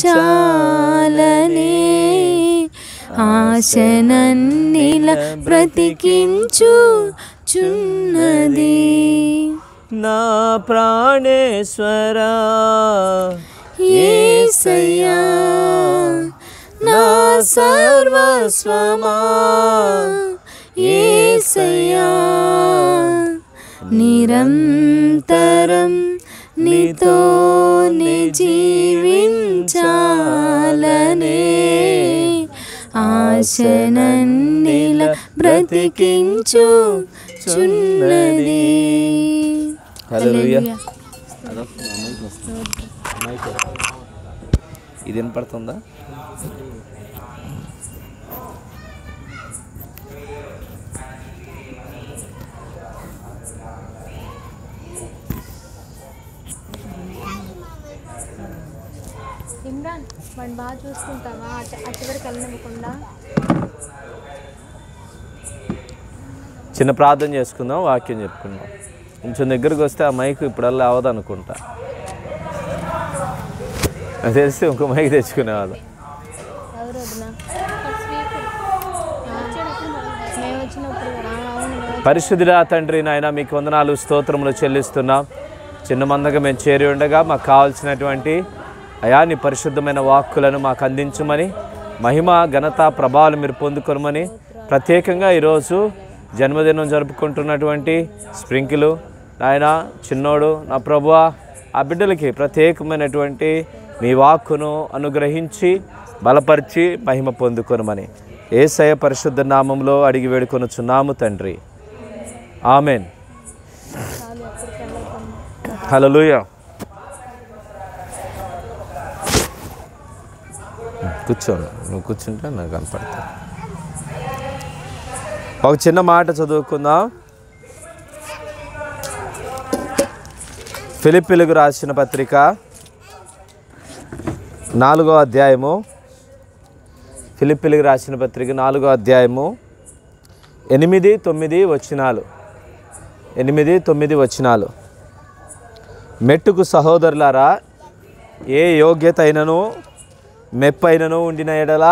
జీవించాలనే ఆశనన్నిల బ్రతికించు చున్నది నా ప్రాణేశ్వరా ఏసయ్యా నా సర్వస్వమా ఏసయ్యా నిరంతరం నీతోనే జీవించాలనే ఆశనన్నిల బ్రతికించు చున్నది హల్లెలూయా. ఇది వినపడుతుందా ఇమ్రాన్ వాడిని బాగా చూసుకుంటావా అటు అటువరకు వెళ్ళనివ్వకుండా చిన్న ప్రార్థన చేసుకుందాం వాక్యం చెప్పుకుందాం కొంచెం దగ్గరకు వస్తే ఆ మైక్ ఇప్పుడల్లా అవ్వదు అనుకుంటా నాకు తెలిసి ఇంకో మైక్ తెచ్చుకునేవాళ్ళు ఎవరు వదినా మేము వచ్చినప్పుడు కూడా ఆ, అవును మేము పరిశుద్ధుడా తండ్రి నాయన మీకు వందనాలు స్తోత్రములు చెల్లిస్తున్నాం చిన్న మందగా మేము చేరి ఉండగా మాకు కావాల్సినటువంటి అయా నీ పరిశుద్ధమైన వాక్కులను మాకు అందించమని మహిమ ఘనత ప్రభావాలు మీరు పొందుకొనమని ప్రత్యేకంగా ఈరోజు జన్మదినం జరుపుకుంటున్నటువంటి స్ప్రింకిలు నాయన చిన్నోడు నా ప్రభువా ఆ బిడ్డలకి ప్రత్యేకమైనటువంటి మీ వాక్కును అనుగ్రహించి బలపరిచి మహిమ పొందుకొనమని ఏసయ పరిశుద్ధ నామంలో అడిగి వేడుకొనుచున్నాము తండ్రి ఆమెన్ హలోయ కూర్చోను నువ్వు కూర్చుంటే నాకు కనపడతా ఒక చిన్న మాట చదువుకుందాం ఫిలిపిలుగు రాసిన పత్రిక నాలుగో అధ్యాయము ఫిలిపిలుగు రాసిన పత్రిక నాలుగో అధ్యాయము ఎనిమిది తొమ్మిది వచనాలు ఎనిమిది తొమ్మిది వచనాలు మెట్టుకు సహోదరులారా ఏ యోగ్యత అయినను మెప్పైనను ఉండిన ఎడల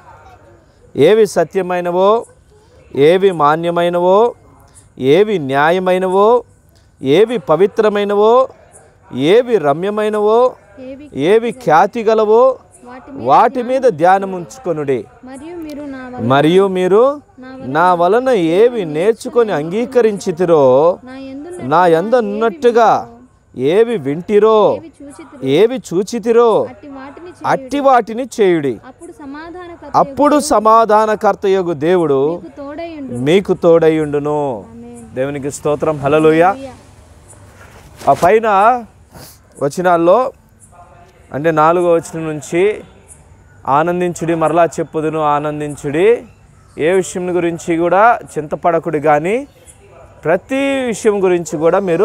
ఏవి సత్యమైనవో ఏవి మాన్యమైనవో ఏవి న్యాయమైనవో ఏవి పవిత్రమైనవో ఏవి రమ్యమైనవో ఏవి ఏవి ఖ్యాతి గలవో వాటి వాటి మీద ధ్యానం ఉంచుకొనుడి మరియు మీరు నా వల్ల మరియు మీరు నా వలన ఏవి నేర్చుకొని అంగీకరించితిరో నా ఎందు నా యందన్నట్టుగా ఏవి వింటిరో చూచి ఏవి చూచితిరో అట్టి వాటిని చే- అట్టి వాటిని చేయుడి అప్పుడు సమాధాన అప్పుడు సమాధానకర్తయగు దేవుడు తోడయుండు మీకు తోడయుండును దేవునికి స్తోత్రం హలలుయ ఆ పైన వచనాల్లో అంటే నాలుగో వచనం నుంచి ఆనందించుడి మరలా చెప్పుదును ఆనందించుడి ఏ విషయం గురించి కూడా చింతపడకుడి కానీ ప్రతి విషయం గురించి కూడా మీరు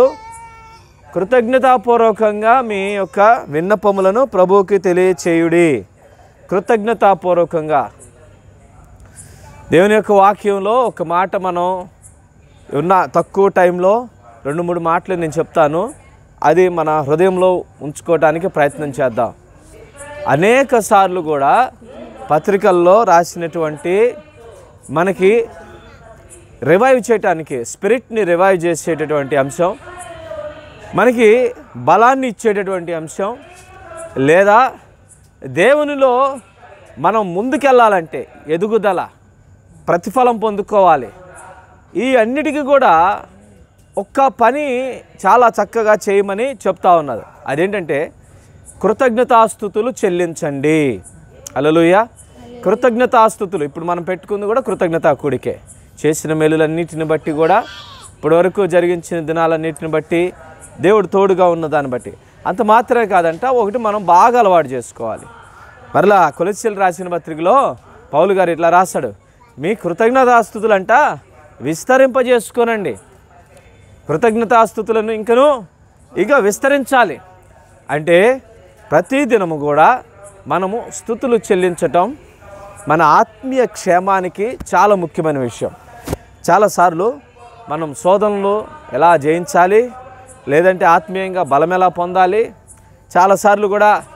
కృతజ్ఞతాపూర్వకంగా మీ యొక్క విన్నపములను ప్రభువుకి తెలియచేయుడి కృతజ్ఞతాపూర్వకంగా దేవుని యొక్క వాక్యంలో ఒక మాట మనం ఉన్న తక్కువ టైంలో రెండు మూడు మాటలు నేను చెప్తాను అది మన హృదయంలో ఉంచుకోవడానికి ప్రయత్నం చేద్దాం అనేక సార్లు కూడా పత్రికల్లో రాసినటువంటి మనకి రివైవ్ చేయటానికి స్పిరిట్ని రివైవ్ చేసేటటువంటి అంశం మనకి బలాన్ని ఇచ్చేటటువంటి అంశం లేదా దేవునిలో మనం ముందుకెళ్ళాలంటే ఎదుగుదల ప్రతిఫలం పొందుకోవాలి ఈ అన్నిటికీ కూడా ఒక్క పని చాలా చక్కగా చేయమని చెప్తా ఉన్నది అదేంటంటే కృతజ్ఞతాస్థుతులు చెల్లించండి అలలుయ కృతజ్ఞతాస్థుతులు ఇప్పుడు మనం పెట్టుకుంది కూడా కృతజ్ఞతా కూడికే చేసిన మేలులన్నిటిని బట్టి కూడా ఇప్పటివరకు జరిగించిన దినాలన్నిటిని బట్టి దేవుడు తోడుగా ఉన్న దాన్ని బట్టి అంత మాత్రమే కాదంట ఒకటి మనం బాగా అలవాటు చేసుకోవాలి మరలా కొలసీలు రాసిన పత్రికలో పౌలు గారు ఇట్లా రాశాడు మీ కృతజ్ఞతాస్థుతులంట విస్తరింపజేసుకోనండి కృతజ్ఞతాస్థుతులను ఇంకను ఇక విస్తరించాలి అంటే ప్రతి దినము కూడా మనము స్థుతులు చెల్లించటం మన ఆత్మీయ క్షేమానికి చాలా ముఖ్యమైన విషయం చాలాసార్లు మనం శోధనలు ఎలా జయించాలి లేదంటే ఆత్మీయంగా బలం ఎలా పొందాలి చాలాసార్లు కూడా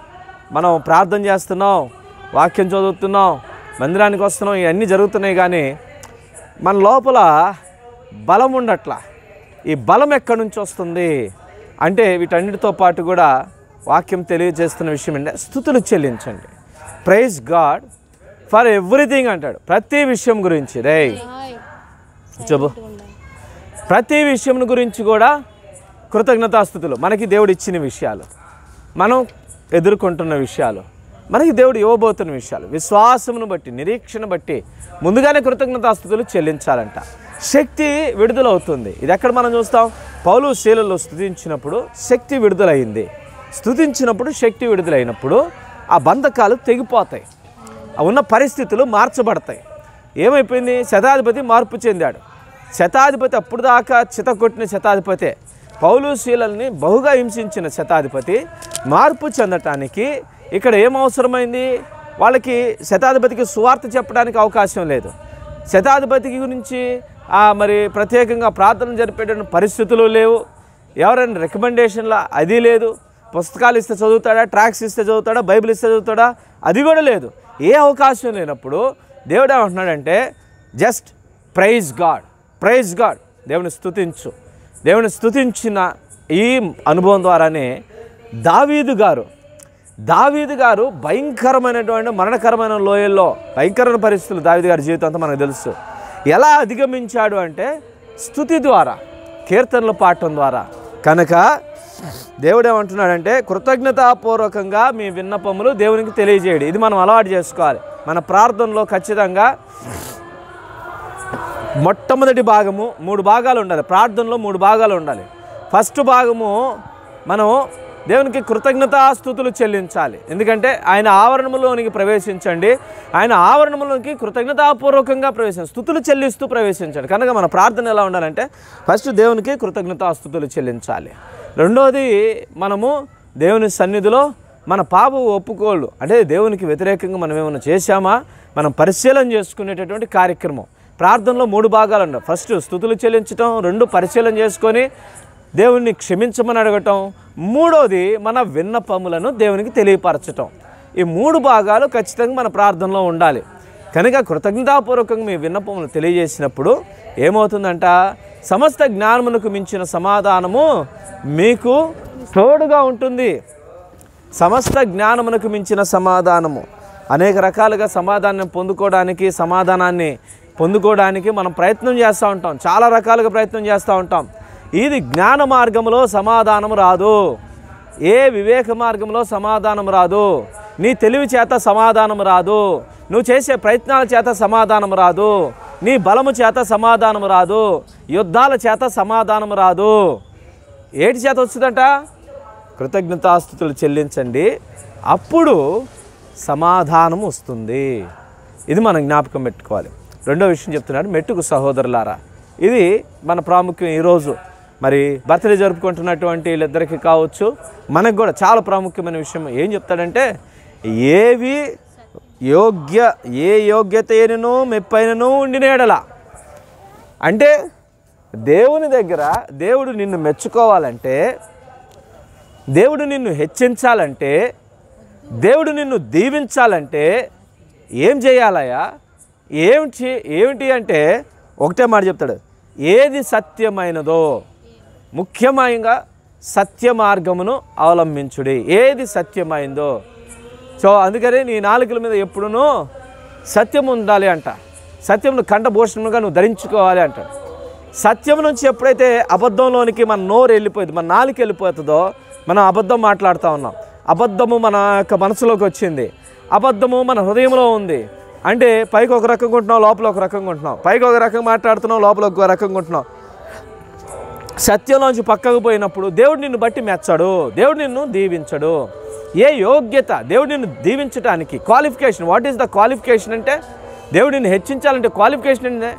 మనం ప్రార్థన చేస్తున్నాం వాక్యం చదువుతున్నాం మందిరానికి వస్తున్నాం ఇవన్నీ జరుగుతున్నాయి కానీ మన లోపల బలం ఉండట్లా ఈ బలం ఎక్కడి నుంచి వస్తుంది అంటే వీటన్నిటితో పాటు కూడా వాక్యం తెలియజేస్తున్న విషయం ఏంటంటే స్థుతులు చెల్లించండి ప్రైజ్ గాడ్ ఫర్ ఎవ్రీథింగ్ అంటాడు ప్రతి విషయం గురించి రే హాయ్ చెప్పు ప్రతి విషయం గురించి కూడా కృతజ్ఞతాస్థుతులు మనకి దేవుడు ఇచ్చిన విషయాలు మనం ఎదుర్కొంటున్న విషయాలు మనకి దేవుడు ఇవ్వబోతున్న విషయాలు విశ్వాసమును బట్టి నిరీక్షణ బట్టి ముందుగానే కృతజ్ఞతాస్థుతులు చెల్లించాలంట శక్తి విడుదలవుతుంది ఇది ఎక్కడ మనం చూస్తాం పౌలు శీలలో స్థుతించినప్పుడు శక్తి విడుదలైంది స్థుతించినప్పుడు శక్తి విడుదలైనప్పుడు ఆ బంధకాలు తెగిపోతాయి ఆ ఉన్న పరిస్థితులు మార్చబడతాయి ఏమైపోయింది శతాధిపతి మార్పు చెందాడు శతాధిపతి అప్పుడు దాకా చితకొట్టిన శతాధిపతే పౌలు శీలల్ని బహుగా హింసించిన శతాధిపతి మార్పు చెందటానికి ఇక్కడ ఏం అవసరమైంది వాళ్ళకి శతాధిపతికి సువార్త చెప్పడానికి అవకాశం లేదు శతాధిపతి గురించి ఆ మరి ప్రత్యేకంగా ప్రార్థన జరిపేటువంటి పరిస్థితులు లేవు ఎవరైనా రికమెండేషన్లా అది లేదు పుస్తకాలు ఇస్తే చదువుతాడా ట్రాక్స్ ఇస్తే చదువుతాడా బైబిల్ ఇస్తే చదువుతాడా అది కూడా లేదు ఏ అవకాశం లేనప్పుడు దేవుడు ఏమంటున్నాడంటే just praise God praise God దేవుని స్తుతించు దేవుని స్తుతించిన ఈ అనుభవం ద్వారానే దావీదు గారు దావీదు గారు భయంకరమైనటువంటి మరణకరమైన లోయల్లో భయంకరమైన పరిస్థితులు దావీదు గారి జీవితం అంతా మనకు తెలుసు ఎలా అధిగమించాడు అంటే స్థుతి ద్వారా కీర్తనలు పాడటం ద్వారా కనుక దేవుడు ఏమంటున్నాడంటే కృతజ్ఞతాపూర్వకంగా మీ విన్నపములు దేవునికి తెలియజేయడు ఇది మనం అలవాటు చేసుకోవాలి మన ప్రార్థనలో ఖచ్చితంగా మొట్టమొదటి భాగము మూడు భాగాలు ఉండాలి ప్రార్థనలో మూడు భాగాలు ఉండాలి ఫస్ట్ భాగము మనం దేవునికి కృతజ్ఞతాస్థుతులు చెల్లించాలి ఎందుకంటే ఆయన ఆవరణములోనికి ప్రవేశించండి ఆయన ఆవరణములోనికి కృతజ్ఞతాపూర్వకంగా ప్రవేశించండి స్థుతులు చెల్లిస్తూ ప్రవేశించండి కనుక మన ప్రార్థన ఎలా ఉండాలంటే ఫస్ట్ దేవునికి కృతజ్ఞతాస్థుతులు చెల్లించాలి రెండోది మనము దేవుని సన్నిధిలో మన పాప ఒప్పుకోళ్ళు అంటే దేవునికి వ్యతిరేకంగా మనం ఏమైనా చేశామా మనం పరిశీలన చేసుకునేటటువంటి కార్యక్రమం ప్రార్థనలో మూడు భాగాలు ఉన్నాయి ఫస్ట్ స్థుతులు చెల్లించటం రెండు పరిశీలన చేసుకొని దేవుణ్ణి క్షమించమని అడగటం మూడోది మన విన్నపములను దేవునికి తెలియపరచటం ఈ మూడు భాగాలు ఖచ్చితంగా మన ప్రార్థనలో ఉండాలి కనుక కృతజ్ఞతాపూర్వకంగా మీ విన్నపములు తెలియజేసినప్పుడు ఏమవుతుందంట సమస్త జ్ఞానమునకు మించిన సమాధానము మీకు తోడుగా ఉంటుంది సమస్త జ్ఞానమునకు మించిన సమాధానము అనేక రకాలుగా సమాధానం పొందుకోవడానికి సమాధానాన్ని పొందుకోవడానికి మనం ప్రయత్నం చేస్తూ ఉంటాం చాలా రకాలుగా ప్రయత్నం చేస్తూ ఉంటాం ఇది జ్ఞాన మార్గంలో సమాధానం రాదు ఏ వివేక మార్గంలో సమాధానం రాదు నీ తెలివి చేత సమాధానం రాదు నువ్వు చేసే ప్రయత్నాల చేత సమాధానం రాదు నీ బలము చేత సమాధానం రాదు యుద్ధాల చేత సమాధానం రాదు ఏటి చేత వచ్చిందంట కృతజ్ఞతాస్థుతులు చెల్లించండి అప్పుడు సమాధానం వస్తుంది ఇది మనం జ్ఞాపకం పెట్టుకోవాలి రెండో విషయం చెప్తున్నాడు మెట్టుకు సహోదరులారా ఇది మన ప్రాముఖ్యం ఈరోజు మరి బర్త్డే జరుపుకుంటున్నటువంటి వీళ్ళిద్దరికి కావచ్చు మనకు కూడా చాలా ప్రాముఖ్యమైన విషయం ఏం చెప్తాడంటే ఏవి యోగ్య ఏ యోగ్యత ఏనను మెప్పైనను ఉండినేడలా అంటే దేవుని దగ్గర దేవుడు నిన్ను మెచ్చుకోవాలంటే దేవుడు నిన్ను హెచ్చించాలంటే దేవుడు నిన్ను దీవించాలంటే ఏం చేయాలయ్యా ఏమిటి ఏమిటి అంటే ఒకటే మాట చెప్తాడు ఏది సత్యమైనదో ముఖ్యమైనగా సత్య మార్గమును అవలంబించుడి ఏది సత్యమైందో సో అందుకనే నీ నాలుకల మీద ఎప్పుడునూ సత్యం ఉండాలి అంట సత్యమును కంఠభూషణముగా నువ్వు ధరించుకోవాలి అంటాడు సత్యం నుంచి ఎప్పుడైతే అబద్ధంలోనికి మన నోరు వెళ్ళిపోయింది మన నాలుక వెళ్ళిపోతుందో మనం అబద్ధం మాట్లాడుతూ ఉన్నాం అబద్ధము మన యొక్క మనసులోకి వచ్చింది అబద్ధము మన హృదయంలో ఉంది అంటే పైకి ఒక రకంగా ఉంటున్నావు లోపల ఒక రకంగా ఉంటున్నావు పైకి ఒక రకంగా మాట్లాడుతున్నావు లోపల ఒక రకంగా ఉంటున్నావు సత్యంలోంచి పక్కకు పోయినప్పుడు దేవుడు నిన్ను బట్టి మెచ్చడు దేవుడు నిన్ను దీవించడు ఏ యోగ్యత దేవుడు నిన్ను దీవించడానికి qualification what is the qualification అంటే దేవుడు నిన్ను హెచ్చించాలంటే క్వాలిఫికేషన్ అంటే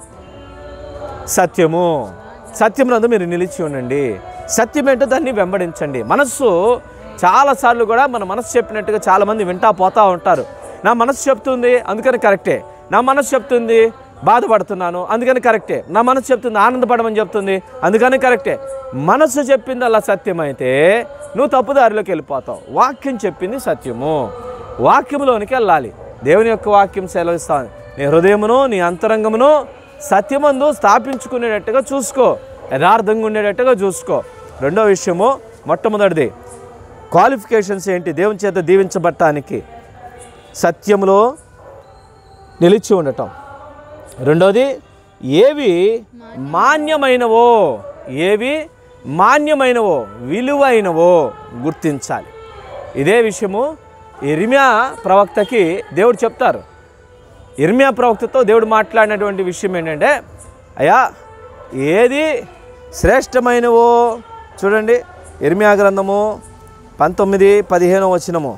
సత్యము సత్యమునందు మీరు నిలిచి ఉండండి సత్యం ఏంటో దాన్ని వెంబడించండి మనస్సు చాలాసార్లు కూడా మన మనసు చెప్పినట్టుగా చాలామంది వింటా పోతా ఉంటారు నా మనసు చెప్తుంది అందుకని కరెక్టే నా మనసు చెప్తుంది బాధపడుతున్నాను అందుకని కరెక్టే నా మనసు చెప్తుంది ఆనందపడమని చెప్తుంది అందుకని కరెక్టే మనసు చెప్పింది అలా సత్యమైతే నువ్వు తప్పుదారిలోకి వెళ్ళిపోతావు వాక్యం చెప్పింది సత్యము వాక్యంలోనికి వెళ్ళాలి దేవుని యొక్క వాక్యం సెలవిస్తాను నీ హృదయమును నీ అంతరంగమును సత్యమందు స్థాపించుకునేటట్టుగా చూసుకో యథార్థంగా ఉండేటట్టుగా చూసుకో రెండో విషయము మొట్టమొదటిది క్వాలిఫికేషన్స్ ఏంటి దేవుని చేత దీవించబడటానికి సత్యములో నిలిచి ఉండటం రెండోది ఏవి మాన్యమైనవో ఏవి మాన్యమైనవో విలువైనవో గుర్తించాలి ఇదే విషయము ఇర్మియా ప్రవక్తకి దేవుడు చెప్తారు ఇర్మియా ప్రవక్తతో దేవుడు మాట్లాడినటువంటి విషయం ఏంటంటే అయ్యా ఏది శ్రేష్టమైనవో చూడండి ఇర్మియా గ్రంథము పంతొమ్మిది పదిహేను వచనము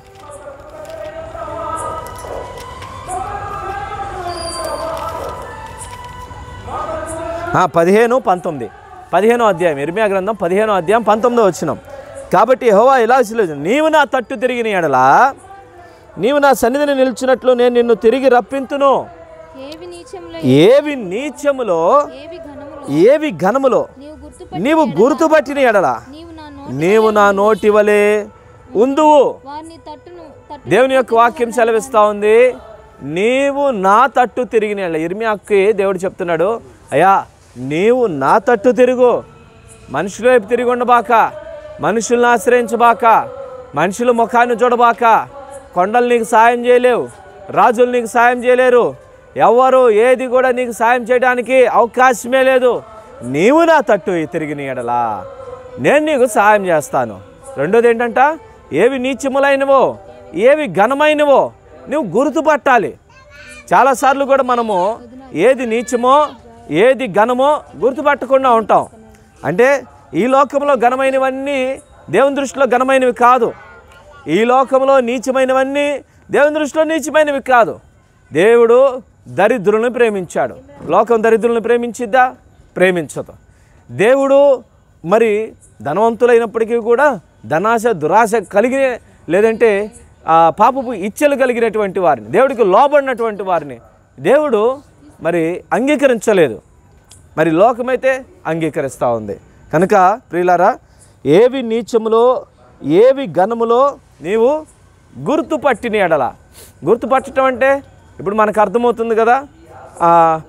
ఆ, పదిహేను పంతొమ్మిది పదిహేనో అధ్యాయం ఇర్మియా గ్రంథం పదిహేనో అధ్యాయం పంతొమ్మిదో వచ్చినాం కాబట్టి హోవా ఇలా సెలవు నీవు నా తట్టు తిరిగిన ఎడలా నీవు నా సన్నిధిని నిలిచినట్లు నేను నిన్ను తిరిగి రప్పింతును ఏవి నీచంలో ఏవి నీచములో ఏవి ఘనములో ఏవి ఘనములో నీవు గుర్తుపట్టి నీవు గుర్తుపట్టిన ఎడల నీవు నా నోటి నీవు నా నోటి వలె ఉందువు వారిని తట్టును తట్టు దేవుని యొక్క వాక్యం సెలవిస్తా ఉంది నీవు నా తట్టు తిరిగిన ఎడల ఇర్మియాకి దేవుడు చెప్తున్నాడు అయ్యా నీవు నా తట్టు తిరుగు మనుషుల వైపు తిరిగి ఉండబాక మనుషులను ఆశ్రయించబాక మనుషుల ముఖాన్ని చూడబాక కొండలు నీకు సాయం చేయలేవు రాజులు నీకు సాయం చేయలేరు ఎవరు ఏది కూడా నీకు సాయం చేయడానికి అవకాశమే లేదు నీవు నా తట్టు తిరిగిన ఎడలా నేను నీకు సహాయం చేస్తాను రెండోది ఏంటంట ఏవి నీచములైనవో ఏవి ఘనమైనవో నువ్వు గుర్తుపట్టాలి చాలాసార్లు కూడా మనము ఏది నీచమో ఏది ఘనమో గుర్తుపట్టకుండా ఉంటాం అంటే ఈ లోకంలో ఘనమైనవన్నీ దేవుని దృష్టిలో ఘనమైనవి కాదు ఈ లోకంలో నీచమైనవన్నీ దేవుని దృష్టిలో నీచమైనవి కాదు దేవుడు దరిద్రులను ప్రేమించాడు లోకం దరిద్రులను ప్రేమించిద్దా ప్రేమించదు దేవుడు మరి ధనవంతులైనప్పటికీ కూడా ధనాశ దురాశ కలిగిన లేదంటే ఆ పాపపు ఇచ్చలు కలిగినటువంటి వారిని దేవుడికి లోబడినటువంటి వారిని దేవుడు మరి అంగీకరించలేదు మరి లోకమైతే అంగీకరిస్తూ ఉంది కనుక ప్రియులారా ఏవి నీచములో ఏవి ఘనములో నీవు గుర్తుపట్టిన ఎడల గుర్తుపట్టడం అంటే ఇప్పుడు మనకు అర్థమవుతుంది కదా ఆ,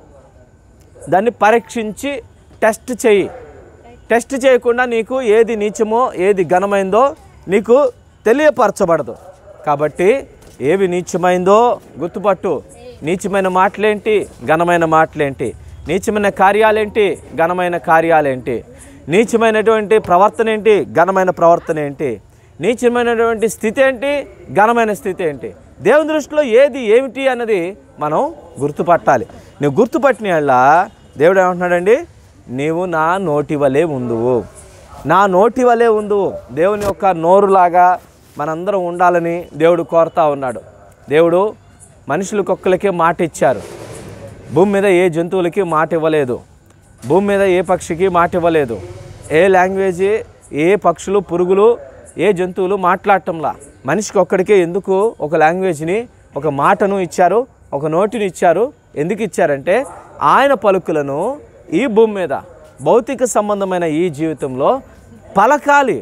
దాన్ని పరీక్షించి టెస్ట్ చేయి టెస్ట్ చేయకుండా నీకు ఏది నీచమో ఏది ఘనమైందో నీకు తెలియపరచబడదు కాబట్టి ఏవి నీచమైందో గుర్తుపట్టు నీచమైన మాటలేంటి ఘనమైన మాటలేంటి నీచమైన కార్యాలేంటి ఘనమైన కార్యాలేంటి నీచమైనటువంటి ప్రవర్తన ఏంటి ఘనమైన ప్రవర్తన ఏంటి నీచమైనటువంటి స్థితి ఏంటి ఘనమైన స్థితి ఏంటి దేవుని దృష్టిలో ఏది ఏమిటి అన్నది మనం గుర్తుపట్టాలి నువ్వు గుర్తుపట్టిన యెడల దేవుడు ఏమంటున్నాడండి నీవు నా నోటి వలె ఉందువు నా నోటి వలె ఉందువు దేవుని యొక్క నోరులాగా మనందరం ఉండాలని దేవుడు కోరుతా ఉన్నాడు దేవుడు మనుషులకు ఒక్కలకే మాట ఇచ్చారు భూమి మీద ఏ జంతువులకి మాట ఇవ్వలేదు భూమి మీద ఏ పక్షికి మాట ఇవ్వలేదు ఏ లాంగ్వేజ్ ఏ పక్షులు పురుగులు ఏ జంతువులు మాట్లాడటంలా మనిషికి ఒక్కడికే ఎందుకు ఒక లాంగ్వేజ్ని ఒక మాటను ఇచ్చారు ఒక నోటిని ఇచ్చారు ఎందుకు ఇచ్చారంటే ఆయన పలుకులను ఈ భూమి మీద భౌతిక సంబంధమైన ఈ జీవితంలో పలకాలి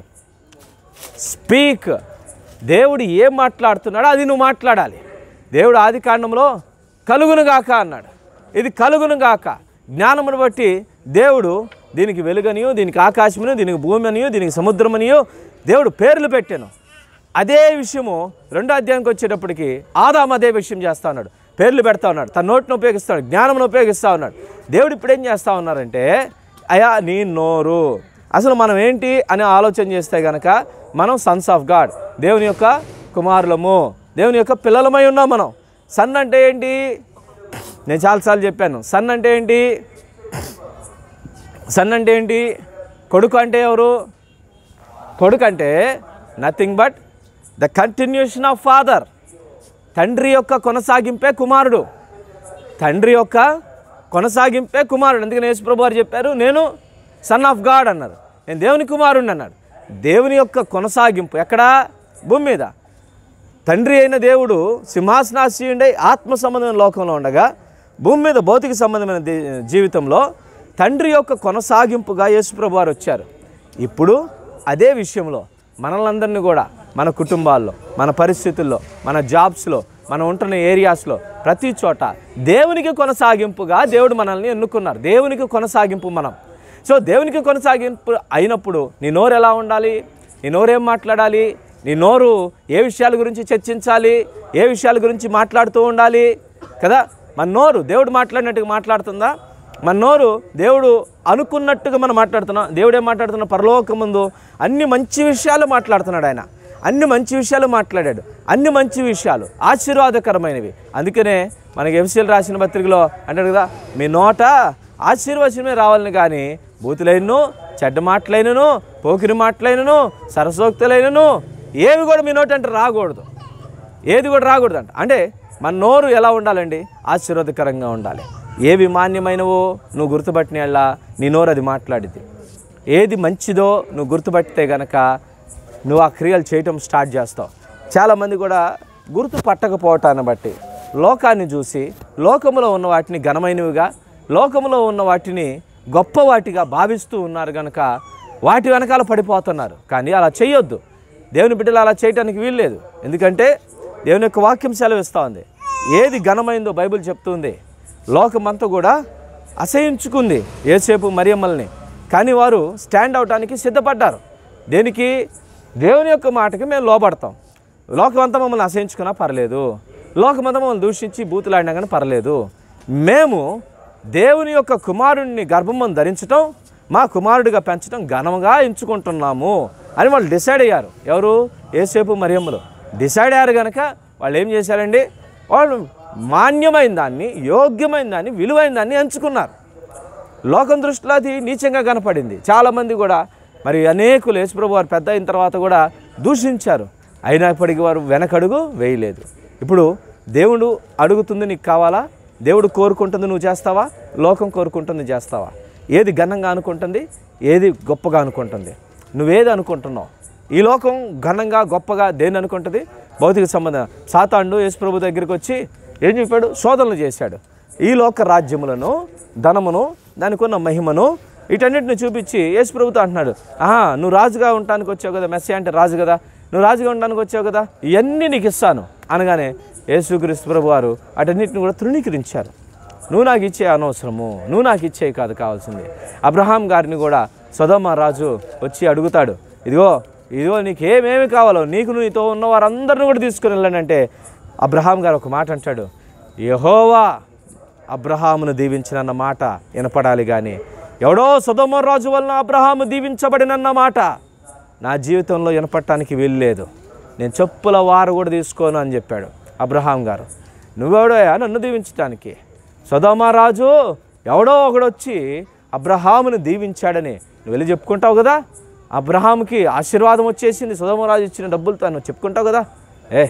స్పీక్ దేవుడు ఏం మాట్లాడుతున్నాడో అది నువ్వు మాట్లాడాలి దేవుడు ఆది కాండంలో కలుగునుగాక అన్నాడు ఇది కలుగునుగాక జ్ఞానమును బట్టి దేవుడు దీనికి వెలుగనియో దీనికి ఆకాశమనియో దీనికి భూమి అనియో దీనికి సముద్రమనియో దేవుడు పేర్లు పెట్టాను అదే విషయము రెండో అధ్యాయానికి వచ్చేటప్పటికి ఆదాం అదే విషయం చేస్తా ఉన్నాడు పేర్లు పెడతా ఉన్నాడు తన నోటిని ఉపయోగిస్తాడు జ్ఞానమును ఉపయోగిస్తూ ఉన్నాడు దేవుడు ఇప్పుడు ఏం చేస్తా ఉన్నారంటే అయా నీ నోరు అసలు మనం ఏంటి అని ఆలోచన చేస్తే గనక మనం సన్స్ ఆఫ్ గాడ్ దేవుని యొక్క కుమారులము దేవుని యొక్క పిల్లలమై ఉన్నాం మనం సన్ అంటే ఏంటి నేను చాలాసార్లు చెప్పాను సన్ అంటే ఏంటి సన్ అంటే ఏంటి కొడుకు అంటే ఎవరు కొడుకు అంటే nothing but the continuation of father తండ్రి యొక్క కొనసాగింపే కుమారుడు తండ్రి యొక్క కొనసాగింపే కుమారుడు అందుకని యేసుప్రభు వారు చెప్పారు నేను సన్ ఆఫ్ గాడ్ అన్నారు నేను దేవుని కుమారుడిని అన్నాడు దేవుని యొక్క కొనసాగింపు ఎక్కడా భూమి మీద తండ్రి అయిన దేవుడు సింహాసనాశీయుడై ఆత్మ సంబంధమైన లోకంలో ఉండగా భూమి మీద భౌతిక సంబంధమైన ది- జీవితంలో తండ్రి యొక్క కొనసాగింపుగా యేసుప్రభు వారు వచ్చారు ఇప్పుడు అదే విషయంలో మనలందరినీ కూడా మన కుటుంబాల్లో మన పరిస్థితుల్లో మన జాబ్స్లో మనం ఉంటున్న ఏరియాస్లో ప్రతి చోట దేవునికి కొనసాగింపుగా దేవుడు మనల్ని ఎన్నుకున్నారు దేవునికి కొనసాగింపు మనం సో దేవునికి కొనసాగింపు అయినప్పుడు నీ నోరు ఎలా ఉండాలి నీ నోరేం మాట్లాడాలి నీ నోరు ఏ విషయాల గురించి చర్చించాలి ఏ విషయాల గురించి మాట్లాడుతూ ఉండాలి కదా మన నోరు దేవుడు మాట్లాడినట్టుగా మాట్లాడుతుందా మన నోరు దేవుడు అనుకున్నట్టుగా మనం మాట్లాడుతున్నాం దేవుడు ఏం మాట్లాడుతున్నా పరలోక ముందు అన్ని మంచి విషయాలు మాట్లాడుతున్నాడు ఆయన అన్ని మంచి విషయాలు మాట్లాడాడు అన్ని మంచి విషయాలు ఆశీర్వాదకరమైనవి అందుకనే మనకి ఎంసీలు రాసిన పత్రికలో అంటాడు కదా మీ నోట ఆశీర్వచనమే రావాలని కానీ బూతులైనను చెడ్డ మాటలైనను పోకిరి మాటలైనను సరసోక్తులైనను ఏవి కూడా మీ నోట అంటే రాకూడదు ఏది కూడా రాకూడదంట అంటే మన నోరు ఎలా ఉండాలండి ఆశీర్వాదకరంగా ఉండాలి ఏవి మాన్యమైనవో నువ్వు గుర్తుపట్టిన నీ నోరు అది మాట్లాడిద్ది ఏది మంచిదో నువ్వు గుర్తుపట్టితే గనక నువ్వు ఆ క్రియలు చేయటం స్టార్ట్ చేస్తావు చాలామంది కూడా గుర్తు పట్టకపోవటాన్ని బట్టి లోకాన్ని చూసి లోకములో ఉన్న వాటిని ఘనమైనవిగా లోకములో ఉన్న వాటిని గొప్ప వాటిగా భావిస్తూ ఉన్నారు కనుక వాటి వెనకాల పడిపోతున్నారు కానీ అలా చేయొద్దు దేవుని బిడ్డలు అలా చేయడానికి వీల్లేదు ఎందుకంటే దేవుని యొక్క వాక్యం సెలవిస్తూ ఉంది ఏది ఘనమైందో బైబిల్ చెప్తుంది లోకమంతా కూడా అసహించుకుంది ఏసేపు మరియమ్మల్ని కానీ వారు స్టాండ్ అవటానికి సిద్ధపడ్డారు దేనికి దేవుని యొక్క మాటకి మేము లోబడతాం లోకమంతా మమ్మల్ని అసహించుకున్నా పర్లేదు లోకమంతా మమ్మల్ని దూషించి బూతులాడినా కానీ పర్లేదు మేము దేవుని యొక్క కుమారుణ్ణి గర్భమని ధరించటం మా కుమారుడిగా పెంచడం ఘనంగా ఎంచుకుంటున్నాము అని వాళ్ళు డిసైడ్ అయ్యారు ఎవరు ఏసేపు మరియమ్మలు డిసైడ్ అయ్యారు కనుక వాళ్ళు ఏం చేశారండి వాళ్ళు మాన్యమైన దాన్ని యోగ్యమైన దాన్ని విలువైన దాన్ని ఎంచుకున్నారు లోకం దృష్టిలో అది నీచంగా కనపడింది చాలామంది కూడా మరి అనేకులు యేసుప్రభు వారు పెద్ద అయిన తర్వాత కూడా దూషించారు అయినప్పటికీ వారు వెనకడుగు వేయలేదు ఇప్పుడు దేవుడు అడుగుతుంది నీకు కావాలా దేవుడు కోరుకుంటుంది నువ్వు చేస్తావా లోకం కోరుకుంటుంది చేస్తావా ఏది ఘనంగా అనుకుంటుంది ఏది గొప్పగా అనుకుంటుంది నువ్వేది అనుకుంటున్నావు ఈ లోకం ఘనంగా గొప్పగా దేన్ని అనుకుంటుంది భౌతిక సంబంధం సాతాండు యేసుప్రభు దగ్గరికి వచ్చి ఏం చెప్పాడు శోధనలు చేశాడు ఈ లోక రాజ్యములను ధనమును దానికి ఉన్న మహిమను వీటన్నిటిని చూపించి యేసు ప్రభుతో అంటున్నాడు ఆహా నువ్వు రాజుగా ఉండటానికి వచ్చావు కదా మెస్సీ అంటే రాజు కదా నువ్వు రాజుగా ఉండడానికి వచ్చావు కదా ఇవన్నీ నీకు ఇస్తాను అనగానే యేసుక్రీస్తు ప్రభు వారు అటన్నిటిని కూడా తృణీకరించారు నువ్వు నాకు ఇచ్చే అనవసరము నువ్వు నాకు ఇచ్చే కాదు కావాల్సింది అబ్రహాం గారిని కూడా సొదమ రాజు వచ్చి అడుగుతాడు ఇదిగో ఇదిగో నీకు ఏమేమి కావాలో నీకు నీతో ఉన్న వారందరిని కూడా తీసుకుని వెళ్ళండి అంటే అబ్రహాం గారు ఒక మాట అంటాడు యహోవా అబ్రహామును దీవించినన్న మాట వినపడాలి కానీ ఎవడో సుధమ రాజు వలన అబ్రహాము దీవించబడినన్న మాట నా జీవితంలో వినపడటానికి వీల్లేదు నేను చెప్పుల వారు కూడా తీసుకోను అని చెప్పాడు అబ్రహాం గారు నువ్వెవడోయా నన్ను దీవించటానికి సుధమ రాజు ఎవడో ఒకడొచ్చి అబ్రహామును దీవించాడని నువ్వు వెళ్ళి చెప్పుకుంటావు కదా అబ్రహాంకి ఆశీర్వాదం వచ్చేసింది సుధమరాజు ఇచ్చిన డబ్బులతో నువ్వు చెప్పుకుంటావు కదా ఏ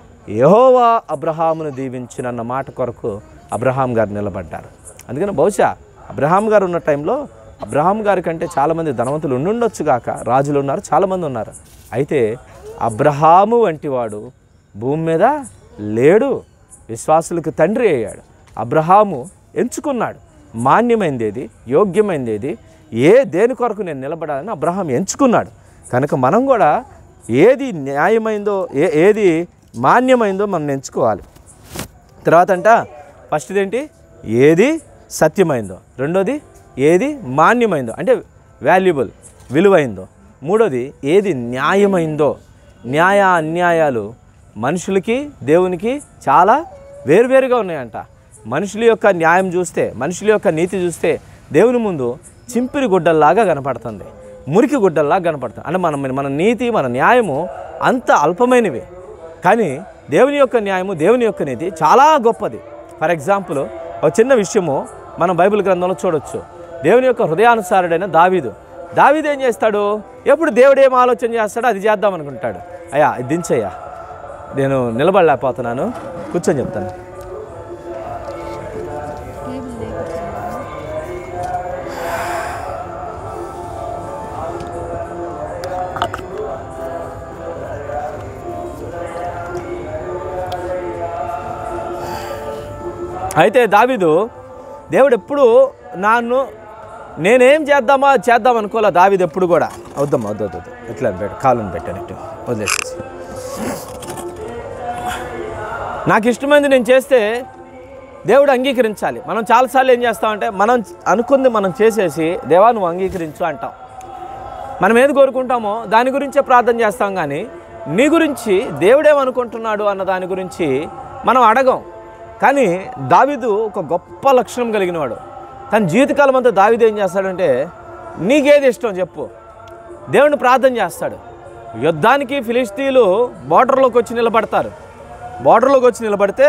యహోవా అబ్రహామును దీవించినన్న మాట కొరకు అబ్రహాం గారు నిలబడ్డారు అందుకని బహుశా అబ్రహాం గారు ఉన్న టైంలో అబ్రహాం గారి కంటే చాలామంది ధనవంతులు ఉండుండొచ్చు గాక రాజులు ఉన్నారు చాలామంది ఉన్నారు అయితే అబ్రహాము వంటి వాడు భూమి మీద లేడు విశ్వాసులకు తండ్రి అయ్యాడు అబ్రహాము ఎంచుకున్నాడు మాన్యమైంది ఏది యోగ్యమైంది ఏది ఏ దేని కొరకు నేను నిలబడాలని అబ్రహాం ఎంచుకున్నాడు కనుక మనం కూడా ఏది న్యాయమైందో ఏ ఏది మాన్యమైందో మనం ఎంచుకోవాలి తర్వాత అంట ఫస్ట్ ఏంటి ఏది సత్యమైందో రెండోది ఏది మాన్యమైందో అంటే వాల్యుబుల్ విలువైందో మూడోది ఏది న్యాయమైందో న్యాయ అన్యాయాలు మనుషులకి దేవునికి చాలా వేరువేరుగా ఉన్నాయంట మనుషుల యొక్క న్యాయం చూస్తే మనుషుల యొక్క నీతి చూస్తే దేవుని ముందు చింపిరి గుడ్డల్లాగా కనపడుతుంది మురికి గుడ్డల్లాగా కనపడుతుంది అంటే మన మన నీతి మన న్యాయము అంత అల్పమైనవి కానీ దేవుని యొక్క న్యాయము దేవుని యొక్క నీతి చాలా గొప్పది ఫర్ ఎగ్జాంపుల్ ఒక చిన్న విషయము మనం బైబిల్ గ్రంథంలో చూడొచ్చు దేవుని యొక్క హృదయానుసారుడైన దావీదు దావీదు ఏం చేస్తాడు ఎప్పుడు దేవుడు ఏం ఆలోచన చేస్తాడో అది చేద్దాం అనుకుంటాడు అయ్యా ఇది దించయ్యా నేను నిలబడలేకపోతున్నాను కూర్చొని చెప్తాను టేబుల్ లేకపోతే అయితే దావీదు దేవుడు ఎప్పుడు నన్ను నేనేం చేద్దామా అది చేద్దాం అనుకోలే దావీదు ఎప్పుడు కూడా వద్దమ్మా వద్దు వద్దు వద్దు. ఇట్లా పెట్ట కాళ్ళని పెట్టాను వదిలేసేసి నాకు ఇష్టమైంది నేను చేస్తే దేవుడు అంగీకరించాలి మనం చాలాసార్లు ఏం చేస్తామంటే మనం అనుకుంది మనం చేసేసి దేవా నువ్వు అంగీకరించు అంటాం మనం ఏది కోరుకుంటామో దాని గురించే ప్రార్థన చేస్తాం కానీ నీ గురించి దేవుడేమనుకుంటున్నాడు అన్న దాని గురించి మనం అడగం కానీ దావీదు ఒక గొప్ప లక్షణం కలిగినవాడు తన జీవితకాలం అంతా దావీదు ఏం చేస్తాడంటే నీకేది ఇష్టం చెప్పు దేవుని ప్రార్థన చేస్తాడు యుద్ధానికి ఫిలిస్తీన్లు బార్డర్లోకి వచ్చి నిలబడతారు బార్డర్లోకి వచ్చి నిలబడితే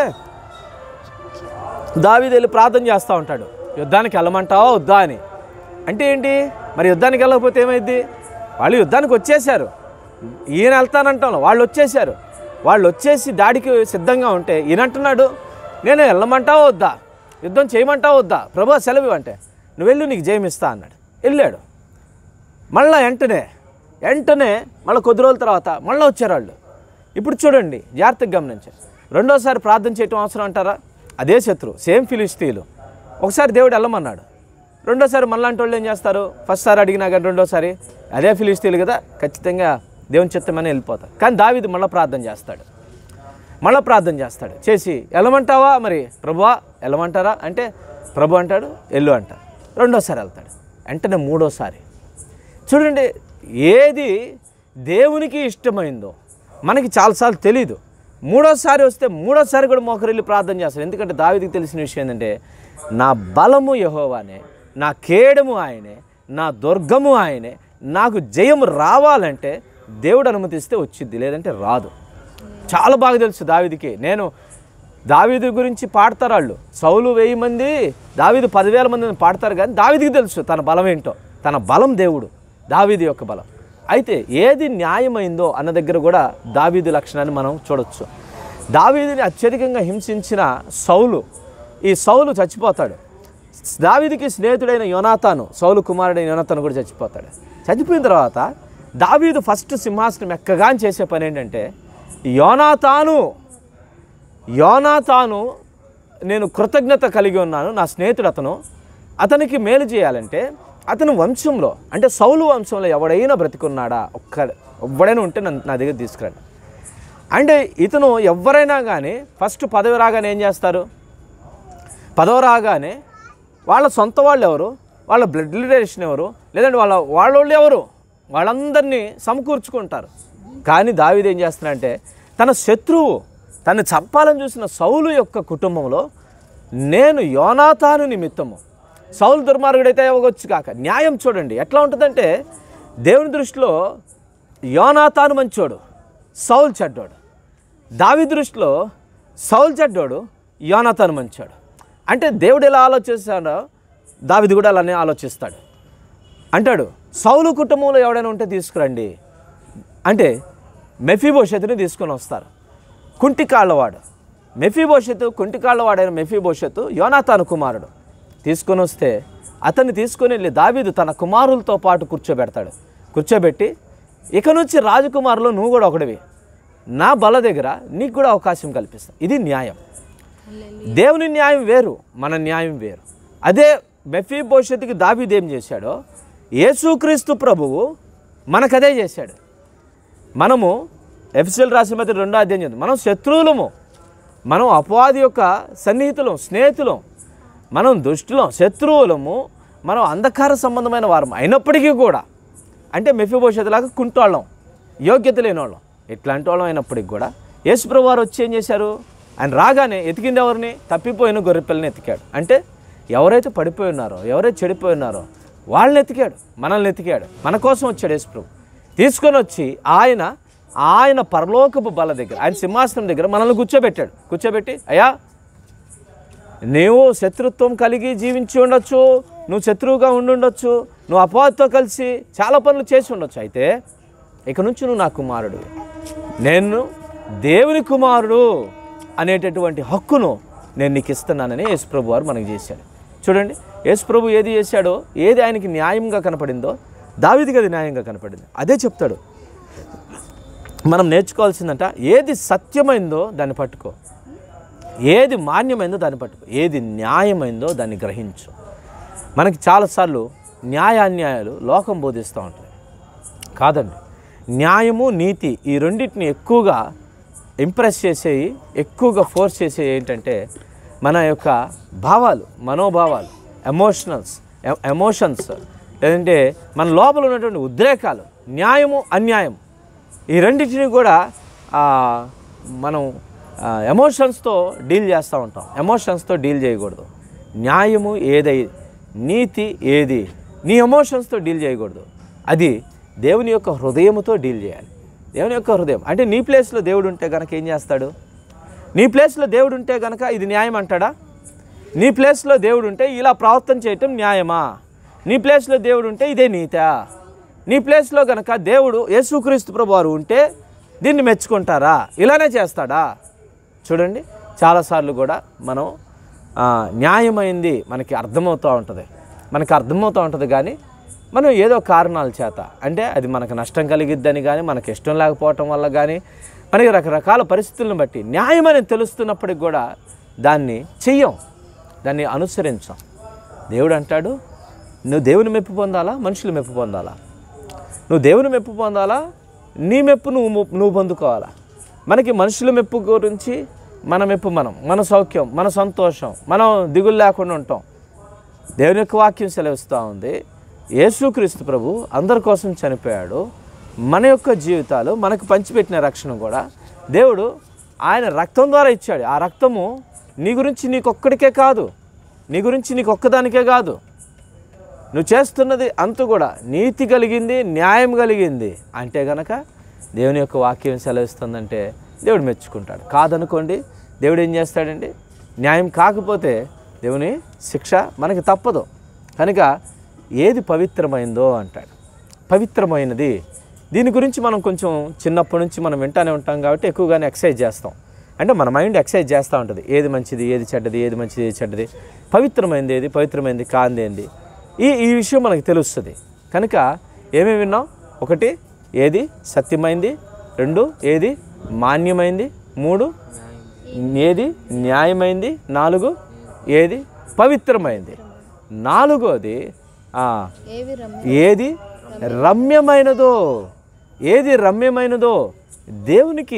దావీదు వెళ్ళి ప్రార్థన చేస్తూ ఉంటాడు యుద్ధానికి వెళ్ళమంటావా వద్దా అని అంటే ఏంటి మరి యుద్ధానికి వెళ్ళకపోతే ఏమైంది వాళ్ళు యుద్ధానికి వచ్చేసారు ఈయన వెళ్తానంటాను వాళ్ళు వచ్చేసారు వాళ్ళు వచ్చేసి దాడికి సిద్ధంగా ఉంటే ఈయన అంటున్నాడు నేను వెళ్ళమంటావా వద్దా యుద్ధం చేయమంటావా వద్దా ప్రభా సెలవు అంటే నువ్వు వెళ్ళు నీకు జయమిస్తా అన్నాడు వెళ్ళాడు మళ్ళా వెంటనే వెంటనే మళ్ళీ కొద్ది రోజుల తర్వాత మళ్ళీ వచ్చారు వాళ్ళు ఇప్పుడు చూడండి జాగ్రత్తగా గమనించారు రెండోసారి ప్రార్థన చేయటం అవసరం అంటారా అదే శత్రువు సేమ్ ఫిలిస్తీన్లు ఒకసారి దేవుడు వెళ్ళమన్నాడు రెండోసారి మళ్ళాంటి వాళ్ళు ఏం చేస్తారు ఫస్ట్ సారి అడిగినా కానీ రెండోసారి అదే ఫిలిస్తీన్లు కదా ఖచ్చితంగా దేవుని చిత్తమని వెళ్ళిపోతారు కానీ దావీదు మళ్ళీ ప్రార్థన చేస్తాడు మళ్ళీ ప్రార్థన చేస్తాడు చేసి వెళ్ళమంటావా మరి ప్రభువా వెళ్ళమంటారా అంటే ప్రభు అంటాడు వెళ్ళు అంటారు రెండోసారి వెళ్తాడు వెంటనే మూడోసారి చూడండి ఏది దేవునికి ఇష్టమైందో మనకి చాలాసార్లు తెలీదు మూడోసారి వస్తే మూడోసారి కూడా మోకరిల్లి ప్రార్థన చేస్తాడు ఎందుకంటే దావిదికి తెలిసిన విషయం ఏంటంటే నా బలము యహోవానే నా కేడము ఆయనే నా దుర్గము ఆయనే నాకు జయము రావాలంటే దేవుడు అనుమతిస్తే వచ్చింది లేదంటే రాదు చాలా బాగా తెలుసు దావిదికి నేను దావీదు గురించి పాడతారు వాళ్ళు సౌలు వెయ్యి మంది దావీదు పదివేల మందిని పాడతారు కానీ దావీదికి తెలుసు తన బలం ఏంటో తన బలం దేవుడు దావీది యొక్క బలం అయితే ఏది న్యాయమైందో అన్న దగ్గర కూడా దావీదు లక్షణాన్ని మనం చూడొచ్చు దావీదిని అత్యధికంగా హింసించిన సౌలు ఈ సౌలు చచ్చిపోతాడు దావీదికి స్నేహితుడైన యోనాతాను సౌలు కుమారుడైన యోనాతాను కూడా చచ్చిపోతాడు చచ్చిపోయిన తర్వాత దావీదు ఫస్ట్ సింహాసనం ఎక్కగాని చేసే పని ఏంటంటే యోనాతాను యోనాతాను నేను కృతజ్ఞత కలిగి ఉన్నాను నా స్నేహితుడు అతను అతనికి మేలు చేయాలంటే అతను వంశంలో అంటే సౌలు వంశంలో ఎవడైనా బ్రతికున్నాడా ఒక్క ఎవడైనా ఉంటే నన్ను నా దగ్గర తీసుకురండి అంటే ఇతను ఎవరైనా కానీ ఫస్ట్ పదవి రాగానే ఏం చేస్తారు పదవి రాగానే వాళ్ళ సొంత వాళ్ళు ఎవరు వాళ్ళ బ్లడ్ రిలేషన్ ఎవరు లేదంటే వాళ్ళ వాళ్ళోళ్ళు ఎవరు వాళ్ళందరినీ సమకూర్చుకుంటారు కానీ దావీదు ఏం చేస్తున్నాడంటే తన శత్రువు తను చంపాలని చూసిన సౌలు యొక్క కుటుంబంలో నేను యోనాతాను నిమిత్తము సౌలు దుర్మార్గుడైతే అవ్వచ్చు కాక న్యాయం చూడండి ఎట్లా ఉంటుందంటే దేవుని దృష్టిలో యోనాతాను మంచోడు సౌలు చెడ్డోడు దావి దృష్టిలో సౌలు చెడ్డోడు యోనాతాను మంచోడు అంటే దేవుడు ఎలా ఆలోచిస్తాడో దావిది కూడా అలానే ఆలోచిస్తాడు అంటాడు సౌలు కుటుంబంలో ఎవడైనా ఉంటే తీసుకురండి అంటే మెఫీభవిష్యత్తుని తీసుకొని వస్తారు కుంటికాళ్ళవాడు మెఫీభవిష్యత్తు కుంటికాళ్ళవాడైన మెఫీభవిష్యత్తు యోనాతాను కుమారుడు తీసుకొని వస్తే అతన్ని తీసుకొని వెళ్ళి దావీదు తన కుమారులతో పాటు కూర్చోబెడతాడు కూర్చోబెట్టి ఇక నుంచి రాజకుమారులు నువ్వు కూడా ఒకడివి నా బల దగ్గర నీకు కూడా అవకాశం కల్పిస్తా ఇది న్యాయం దేవుని న్యాయం వేరు మన న్యాయం వేరు అదే మెఫీ భవిష్యత్తుకి దావీదు ఏం చేశాడో యేసుక్రీస్తు ప్రభువు మనకదే చేశాడు మనము ఎఫ్సిల్ రాసిన మధ్య రెండో అధ్యాయం చదువు మనం శత్రువులము మనం అపవాది యొక్క సన్నిహితులం స్నేహితులం మనం దుష్టులం శత్రువులము మనం అంధకార సంబంధమైన వారం అయినప్పటికీ కూడా అంటే మెఫిభవిష్యత్తులాగా కుంటోళ్ళం యోగ్యత లేని వాళ్ళం ఇట్లాంటి వాళ్ళం అయినప్పటికీ కూడా యేసుప్రభు వారు వచ్చి ఏం చేశారు ఆయన రాగానే ఎతికింది ఎవరిని తప్పిపోయిన గొర్రెపిల్లని ఎతికాడు అంటే ఎవరైతే పడిపోయి ఉన్నారో ఎవరైతే చెడిపోయి ఉన్నారో వాళ్ళని ఎతికాడు మనల్ని ఎతికాడు మన కోసం వచ్చాడు యేసుప్రభు తీసుకొని వచ్చి ఆయన ఆయన పరలోకపు బల దగ్గర ఆయన సింహాసనం దగ్గర మనల్ని కూర్చోబెట్టాడు కూర్చోబెట్టి అయ్యా నీవు శత్రుత్వం కలిగి జీవించి ఉండొచ్చు నువ్వు శత్రువుగా ఉండి ఉండొచ్చు నువ్వు అపవాదితో కలిసి చాలా పనులు చేసి ఉండొచ్చు అయితే ఇక నుంచి నువ్వు నా కుమారుడు నేను దేవుని కుమారుడు అనేటటువంటి హక్కును నేను నీకు ఇస్తున్నానని యేసుప్రభు వారు మనకు చేశాడు చూడండి యేసుప్రభు ఏది చేశాడో ఏది ఆయనకి న్యాయంగా కనపడిందో దావిదికి అది న్యాయంగా కనపడింది అదే చెప్తాడు మనం నేర్చుకోవాల్సిందంట ఏది సత్యమైందో దాన్ని పట్టుకో ఏది మాన్యమైందో దాన్ని పట్టుకో ఏది న్యాయమైందో దాన్ని గ్రహించు మనకి చాలాసార్లు న్యాయాన్యాయాలు లోకం బోధిస్తూ ఉంటుంది కాదండి న్యాయము నీతి ఈ రెండింటిని ఎక్కువగా ఇంప్రెస్ చేసేవి ఎక్కువగా ఫోర్స్ చేసేవి ఏంటంటే మన యొక్క భావాలు మనోభావాలు ఎమోషనల్స్ ఎమోషన్స్ లేదంటే మన లోపల ఉన్నటువంటి ఉద్రేకాలు న్యాయము అన్యాయం ఈ రెండింటిని కూడా ఆ, మనం ఎమోషన్స్తో డీల్ చేస్తూ ఉంటాం ఎమోషన్స్తో డీల్ చేయకూడదు న్యాయము ఏదై నీతి ఏది నీ ఎమోషన్స్తో డీల్ చేయకూడదు అది దేవుని యొక్క హృదయముతో డీల్ చేయాలి దేవుని యొక్క హృదయం అంటే నీ ప్లేస్లో దేవుడు ఉంటే కనుక ఏం చేస్తాడు నీ ప్లేస్లో దేవుడు ఉంటే కనుక ఇది న్యాయం అంటాడా నీ ప్లేస్లో దేవుడు ఉంటే ఇలా ప్రవర్తన చేయటం న్యాయమా నీ ప్లేస్లో దేవుడు ఉంటే ఇదే నీతా నీ ప్లేస్లో కనుక దేవుడు యేసుక్రీస్తు ప్రభు వారు ఉంటే దీన్ని మెచ్చుకుంటారా ఇలానే చేస్తాడా చూడండి చాలాసార్లు కూడా మనం ఆ, న్యాయమైంది మనకి అర్థమవుతూ ఉంటుంది మనకి అర్థమవుతూ ఉంటుంది కానీ మనం ఏదో కారణాల చేత అంటే అది మనకు నష్టం కలిగిద్దని కానీ మనకి ఇష్టం లేకపోవటం వల్ల కానీ మనకి రకరకాల పరిస్థితులను బట్టి న్యాయమని తెలుస్తున్నప్పటికి కూడా దాన్ని చెయ్యం దాన్ని అనుసరించాం దేవుడు అంటాడు నువ్వు దేవుని మెప్పు పొందాలా మనుషులు మెప్పు పొందాలా నువ్వు దేవుని మెప్పు పొందాలా నీ మెప్పు నువ్వు ము- నువ్వు పొందుకోవాలా మనకి మనుషుల మెప్పు గురించి మన మెప్పు మనం మన సౌఖ్యం మన సంతోషం మనం దిగులు లేకుండా ఉంటాం దేవుని యొక్క వాక్యం సెలవిస్తూ ఉంది యేసుక్రీస్తు ప్రభు అందరి కోసం చనిపోయాడు మన యొక్క జీవితాలు మనకు పంచిపెట్టిన రక్షణ కూడా దేవుడు ఆయన రక్తం ద్వారా ఇచ్చాడు ఆ రక్తము నీ గురించి నీకొక్కడికే కాదు నీ గురించి నీకొక్కదానికే కాదు నువ్వు చేస్తున్నది అంతు కూడా నీతి కలిగింది న్యాయం కలిగింది అంటే గనక దేవుని యొక్క వాక్యం సెలవిస్తుందంటే దేవుడు మెచ్చుకుంటాడు కాదనుకోండి దేవుడు ఏం చేస్తాడండి న్యాయం కాకపోతే దేవుని శిక్ష మనకి తప్పదు కనుక ఏది పవిత్రమైందో అంటాడు పవిత్రమైనది దీని గురించి మనం కొంచెం చిన్నప్పటి నుంచి మనం వింటానే ఉంటాం కాబట్టి ఎక్కువగానే ఎక్సర్సైజ్ చేస్తాం అంటే మన మైండ్ ఎక్సర్సైజ్ చేస్తూ ఉంటుంది ఏది మంచిది ఏది చెడ్డది ఏది మంచిది ఏది చెడ్డది పవిత్రమైనది ఏది పవిత్రమైనది కాంది ఏంది ఈ ఈ విషయం మనకు తెలుస్తుంది కనుక ఏమేమి విన్నాం ఒకటి ఏది సత్యమైంది రెండు ఏది మాన్యమైంది మూడు ఏది న్యాయమైంది నాలుగు ఏది పవిత్రమైంది నాలుగోది ఆ, ఏవి రమ్య ఏది రమ్యమైనదో ఏది రమ్యమైనదో దేవునికి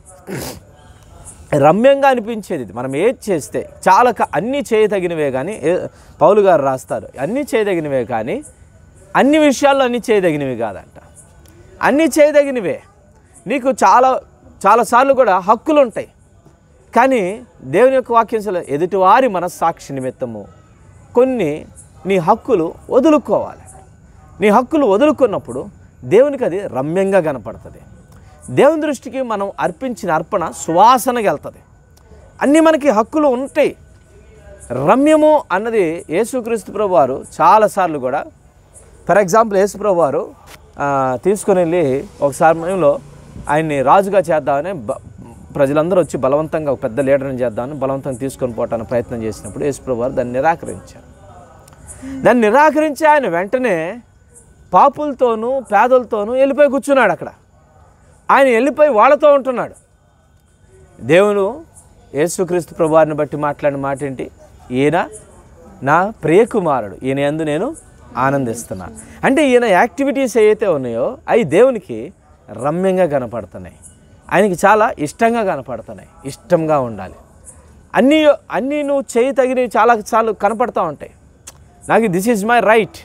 రమ్యంగా అనిపించేది ఇది. మనం ఏది చేస్తే చాలా క- అన్నీ చేయదగినవే కానీ ఏ- పౌలు గారు రాస్తారు అన్నీ చేయదగినవే కానీ అన్ని విషయాల్లో అన్నీ చేయదగినవి కాదంట అన్నీ చేయదగినవే నీకు చాలా చాలాసార్లు కూడా హక్కులు ఉంటాయి కానీ దేవుని యొక్క వాక్యం సెల ఎదుటివారి మనస్సాక్షి నిమిత్తము కొన్ని నీ హక్కులు వదులుకోవాలి నీ హక్కులు వదులుకున్నప్పుడు దేవునికి అది రమ్యంగా కనపడుతుంది దేవుని దృష్టికి మనం అర్పించిన అర్పణ సువాసనగా వెళ్తుంది అన్నీ మనకి హక్కులు ఉంటాయి రమ్యము అన్నది యేసుక్రీస్తు ప్రభు వారు చాలాసార్లు కూడా ఫర్ ఎగ్జాంపుల్ యేసు ప్రభు వారు ఆ, తీసుకొని వెళ్ళి ఒక సమయంలో ఆయన్ని రాజుగా చేద్దామని బ- ప్రజలందరూ వచ్చి బలవంతంగా ఒక పెద్ద లీడర్ని చేద్దామని బలవంతంగా తీసుకొని పోవటానికి ప్రయత్నం చేసినప్పుడు యేసు ప్రభు వారు దాన్ని నిరాకరించారు దాన్ని నిరాకరించి ఆయన వెంటనే పాపులతోనూ పేదలతోనూ వెళ్ళిపోయి కూర్చున్నాడు అక్కడ ఆయన వెళ్ళిపోయి వాళ్ళతో ఉంటున్నాడు దేవుడు యేసుక్రీస్తు ప్రభువారిని బట్టి మాట్లాడిన మాట ఏంటి ఈయన నా ప్రియకుమారుడు ఈయన యందు నేను ఆనందిస్తున్నాను అంటే ఈయన యాక్టివిటీస్ ఏవైతే ఉన్నాయో అవి దేవునికి రమ్యంగా కనపడుతున్నాయి ఆయనకి చాలా ఇష్టంగా కనపడుతున్నాయి ఇష్టంగా ఉండాలి అన్నీ అన్నీ నువ్వు చేయి తగినవి చాలా చాలా కనపడతా ఉంటాయి నాకు దిస్ ఈజ్ మై రైట్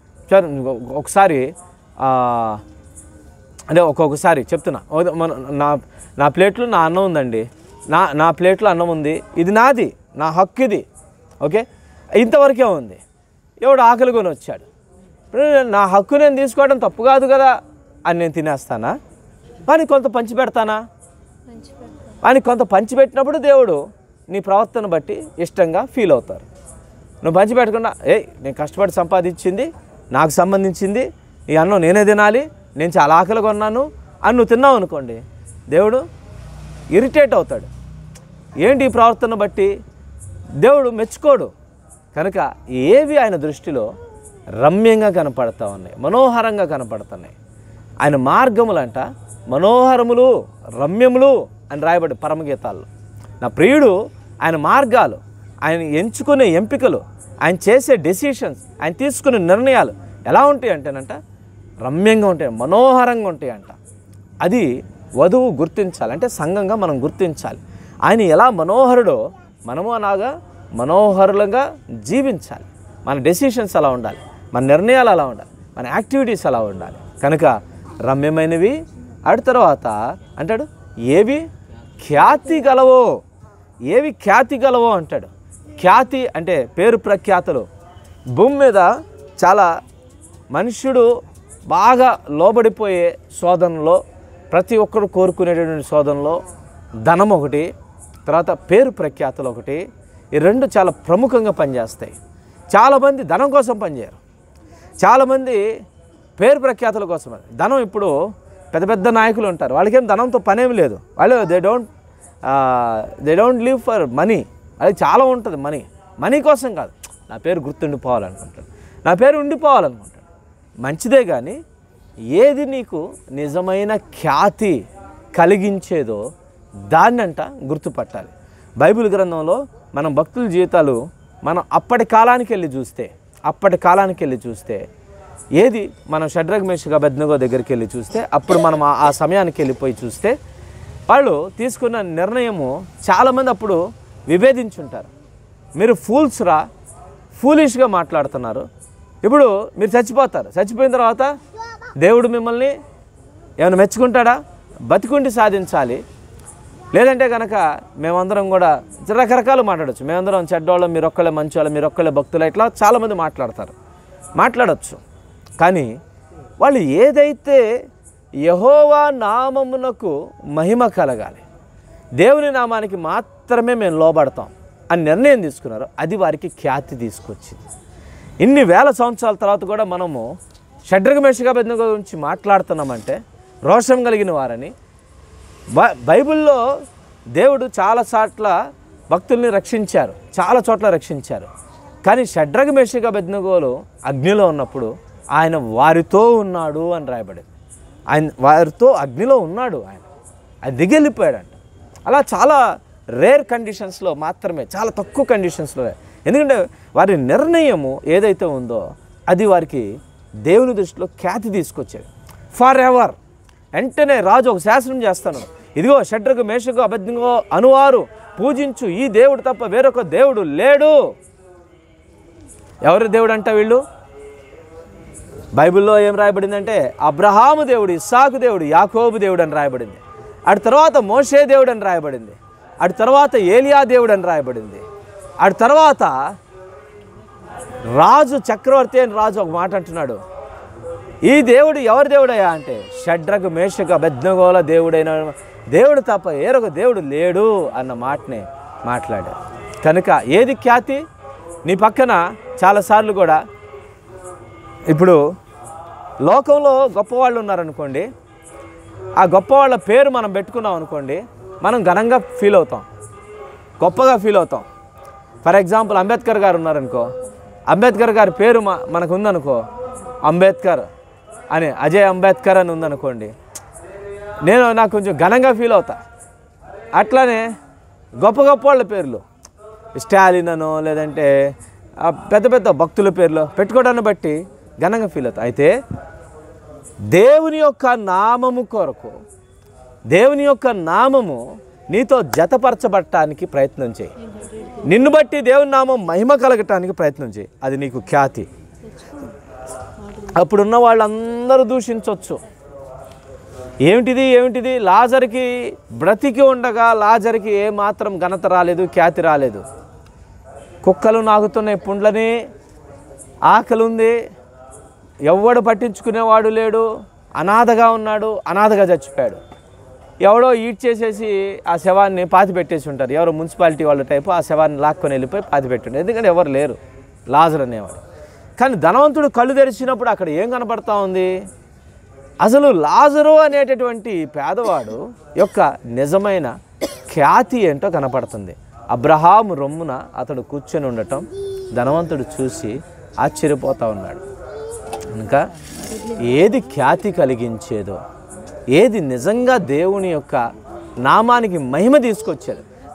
ఒకసారి ఆ, అంటే ఒక్కొక్కసారి చెప్తున్నా ఓ- మన- నా నా ప్లేట్లో నా అన్నం ఉందండి నా నా ప్లేట్లో అన్నం ఉంది ఇది నాది నా హక్కు ఇది ఓకే ఇంతవరకే ఉంది ఎవడు ఆకలి కొని వచ్చాడు ఇప్పుడు నా హక్కు నేను తీసుకోవడం తప్పు కాదు కదా అని నేను తినేస్తానా వానికి కొంత పంచి పెడతానా మంచి పెడతాం వానికి కొంత పంచిపెట్టినప్పుడు దేవుడు నీ ప్రవర్తన బట్టి ఇష్టంగా ఫీల్ అవుతారు నువ్వు పంచిపెట్టకుండా ఏ నేను కష్టపడి సంపాదించింది నాకు సంబంధించింది ఈ అన్నం నేనే తినాలి నేను చాలా ఆకలిగా ఉన్నాను అని నువ్వు తిన్నావు అనుకోండి దేవుడు ఇరిటేట్ అవుతాడు ఏంటి ఈ ప్రవర్తన బట్టి దేవుడు మెచ్చుకోడు కనుక ఏవి ఆయన దృష్టిలో రమ్యంగా కనపడతా ఉన్నాయి మనోహరంగా కనపడుతున్నాయి ఆయన మార్గములంట మనోహరములు రమ్యములు అని రాయబడి పరమగీతాల్లో నా ప్రియుడు ఆయన మార్గాలు ఆయన ఎంచుకునే ఎంపికలు ఆయన చేసే డెసిషన్స్ ఆయన తీసుకునే నిర్ణయాలు ఎలా ఉంటాయి అంటేనంట రమ్యంగా ఉంటాయి మనోహరంగా ఉంటాయి అంట అది వధువు గుర్తించాలి అంటే సంఘంగా మనం గుర్తించాలి ఆయన ఎలా మనోహరుడో మనము అలాగా మనోహరులుగా జీవించాలి మన డెసిషన్స్ అలా ఉండాలి మన నిర్ణయాలు అలా ఉండాలి మన యాక్టివిటీస్ అలా ఉండాలి కనుక రమ్యమైనవి ఆడి తర్వాత అంటాడు ఏవి ఖ్యాతి గలవో ఏవి ఖ్యాతి గలవో అంటాడు ఖ్యాతి అంటే పేరు ప్రఖ్యాతలు భూమి మీద చాలా మనుష్యుడు బాగా లోబడిపోయే శోధనలో ప్రతి ఒక్కరు కోరుకునేటటువంటి శోధనలో ధనం ఒకటి తర్వాత పేరు ప్రఖ్యాతలు ఒకటి ఈ రెండు చాలా ప్రముఖంగా పనిచేస్తాయి చాలామంది ధనం కోసం పనిచేయరు చాలామంది పేరు ప్రఖ్యాతుల కోసం ధనం ఇప్పుడు పెద్ద పెద్ద నాయకులు ఉంటారు వాళ్ళకేం ధనంతో పనేం లేదు వాళ్ళు they don't they don't live for money అది చాలా ఉంటుంది మనీ మనీ కోసం కాదు నా పేరు గుర్తుండిపోవాలనుకుంటాడు నా పేరు ఉండిపోవాలనుకుంటాడు మంచిదే కానీ ఏది నీకు నిజమైన ఖ్యాతి కలిగించేదో దాన్నంట గుర్తుపట్టాలి బైబిల్ గ్రంథంలో మనం భక్తుల జీవితాలు మనం అప్పటి కాలానికి వెళ్ళి చూస్తే అప్పటి కాలానికి వెళ్ళి చూస్తే ఏది మనం షడ్రగ్మేషగా బెద్నగో దగ్గరికి వెళ్ళి చూస్తే అప్పుడు మనం ఆ- ఆ సమయానికి వెళ్ళిపోయి చూస్తే వాళ్ళు తీసుకున్న నిర్ణయము చాలామంది అప్పుడు విభేదించుంటారు మీరు ఫూల్స్ రా ఫూలిష్గా మాట్లాడుతున్నారు ఇప్పుడు మీరు చచ్చిపోతారు చచ్చిపోయిన తర్వాత దేవుడు మిమ్మల్ని ఏమైనా మెచ్చుకుంటాడా బతికుండి సాధించాలి లేదంటే కనుక మేమందరం కూడా రకరకాలు మాట్లాడచ్చు మేమందరం చెడ్డోళ్ళం మీరు ఒక్కళ్ళే మంచోళ్ళం మీరు ఒక్కళ్ళే భక్తులు ఇట్లా చాలామంది మాట్లాడతారు మాట్లాడచ్చు కానీ వాళ్ళు ఏదైతే యహోవా నామమునకు మహిమ కలగాలి దేవుని నామానికి మాత్రమే మేము లోబడతాం అని నిర్ణయం తీసుకున్నారు అది వారికి ఖ్యాతి తీసుకొచ్చింది ఇన్ని వేల సంవత్సరాల తర్వాత కూడా మనము షడ్రగమేషగా బెద్ద గురించి మాట్లాడుతున్నామంటే రోషం కలిగిన వారని బ బైబిల్లో దేవుడు చాలా చోట్ల భక్తుల్ని రక్షించారు చాలా చోట్ల రక్షించారు కానీ షడ్రగ మేషిక బెద్నగోలు అగ్నిలో ఉన్నప్పుడు ఆయన వారితో ఉన్నాడు అని రాయబడింది ఆయన వారితో అగ్నిలో ఉన్నాడు ఆయన ఆయన దిగెళ్ళిపోయాడంట అలా చాలా రేర్ కండిషన్స్లో మాత్రమే చాలా తక్కువ కండిషన్స్లో ఎందుకంటే వారి నిర్ణయము ఏదైతే ఉందో అది వారికి దేవుని దృష్టిలో ఖ్యాతి తీసుకొచ్చేది ఫర్ ఎవర్ వెంటనే రాజు ఒక శాసనం చేస్తాను ఇదిగో షడ్రకు మేషకు అబద్ధంగో అనువారు పూజించు ఈ దేవుడు తప్ప వేరొక దేవుడు లేడు ఎవరి దేవుడు అంట వీళ్ళు బైబిల్లో ఏం రాయబడిందంటే అబ్రహాము దేవుడు ఇస్సాకు దేవుడు యాకోబు దేవుడు అని రాయబడింది అటు తర్వాత మోషే దేవుడు అని రాయబడింది అటు తర్వాత ఏలియా దేవుడు అని రాయబడింది అటు తర్వాత రాజు చక్రవర్తి అని రాజు ఒక మాట అంటున్నాడు ఈ దేవుడు ఎవరి దేవుడయ్యా అంటే షడ్రక మేషక బెద్నగోల దేవుడైన దేవుడు తప్ప ఏరొక దేవుడు లేడు అన్న మాటనే మాట్లాడాడు కనుక ఏది ఖ్యాతి నీ పక్కన చాలాసార్లు కూడా ఇప్పుడు లోకంలో గొప్పవాళ్ళు ఉన్నారనుకోండి ఆ గొప్పవాళ్ళ పేరు మనం పెట్టుకున్నాం అనుకోండి మనం ఘనంగా ఫీల్ అవుతాం గొప్పగా ఫీల్ అవుతాం ఫర్ ఎగ్జాంపుల్ అంబేద్కర్ గారు ఉన్నారనుకో అంబేద్కర్ గారి పేరు మా మనకు ఉందనుకో అంబేద్కర్ అని అజయ్ అంబేద్కర్ అని ఉందనుకోండి నేను నాకు కొంచెం ఘనంగా ఫీల్ అవుతా అట్లానే గొప్ప గొప్ప వాళ్ళ పేర్లు స్టాలిన్ అనో లేదంటే ఆ పెద్ద పెద్ద భక్తుల పేర్లు పెట్టుకోవడాన్ని బట్టి ఘనంగా ఫీల్ అవుతా అయితే దేవుని యొక్క నామము కొరకు దేవుని యొక్క నామము నీతో జతపరచబడటానికి ప్రయత్నం చేయి నిన్ను బట్టి దేవుని నామం మహిమ కలగటానికి ప్రయత్నం చేయి అది నీకు ఖ్యాతి అప్పుడున్న వాళ్ళందరూ దూషించవచ్చు ఏమిటిది ఏమిటిది లాజర్కి బ్రతికి ఉండగా లాజర్కి ఏ మాత్రం ఘనత రాలేదు ఖ్యాతి రాలేదు కుక్కలు నాగుతున్నాయి పుండ్లని ఆకలి ఉంది ఎవడు పట్టించుకునేవాడు లేడు అనాథగా ఉన్నాడు అనాథగా చచ్చిపోయాడు ఎవడో ఈడ్ చేసేసి ఆ శవాన్ని పాతి పెట్టేసి ఉంటారు ఎవరో మున్సిపాలిటీ వాళ్ళ టైపు ఆ శవాన్ని లాక్కొని వెళ్ళిపోయి పాతి పెట్టుంటారు ఎందుకంటే ఎవరు లేరు లాజర్ అనేవాడు కానీ ధనవంతుడు కళ్ళు తెరిచినప్పుడు అక్కడ ఏం కనపడతా ఉంది అసలు లాజరు అనేటటువంటి పేదవాడు యొక్క నిజమైన ఖ్యాతి ఏంటో కనపడుతుంది అబ్రహాము రొమ్మున అతడు కూర్చొని ఉండటం ధనవంతుడు చూసి ఆశ్చర్యపోతా ఉన్నాడు కనుక ఏది ఖ్యాతి కలిగించేదో ఏది నిజంగా దేవుని యొక్క నామానికి మహిమ తీసుకొచ్చేది